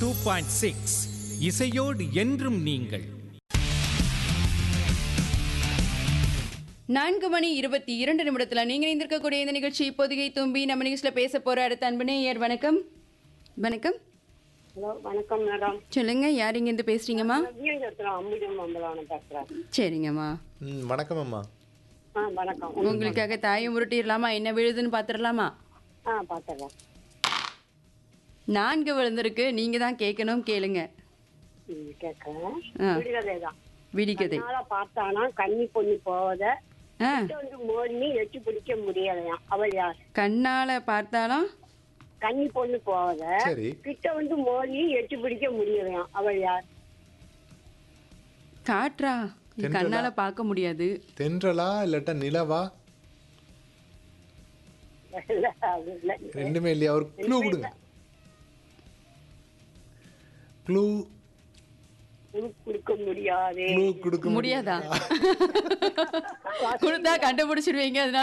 Two point six இசையோடு என்றும் நீங்கள் நான்கு மணி இருபத்தி இரண்டு நிமிடத்துல நீங்க இணைந்திருக்கக்கூடிய இந்த நிகழ்ச்சி பொதிகை தும்பி நம்ம நிகழ்ச்சியில பேச போற அடுத்த அன்பு நேயர் வணக்கம் வணக்கம் ஹலோ வணக்கம் மேடம் சொல்லுங்க யார் இங்க இருந்து பேசுறீங்கம்மா விஜயதத்திரம் அம்புஜம் அம்பலான பேசுறேன் சரிங்கம்மா ம் வணக்கம் அம்மா ஆ வணக்கம் உங்களுக்காக தாயை உருட்டிடலாமா என்ன விழுதுன்னு பாத்துடலாமா ஆ பார்த்துறேன் நான்கு விழுந்திருக்கு நீங்க தான் கேட்கணும் கேளுங்க ம் கேட்கறேன் ஆ. விடுதலை தான் விடிக்கதை அதனால பார்த்தானா கன்னி பொண்ணு போவத ஆ கிட்ட வந்து மோதினி எட்டி பிடிக்க முடியலையாம் அவள் யார் கண்ணால பார்த்தாலும் கன்னி பொண்ணு போவத சரி கிட்ட வந்து மோதி எட்டி பிடிக்க முடியலையாம் அவள் யார் காற்றா இது கண்ணால பார்க்க முடியாது தென்றலா இல்லாட்டா நிலவா இல்ல, அது இல்ல. ரெண்டுமே இல்லையா ஒரு க்ளூ கொடுங்க க்ளூ உரு கொடுக்க முடியாது க்ளூ கொடுக்க முடியாதா கொடுத்தா கண்டுபிடிச்சிருவீங்க அதனால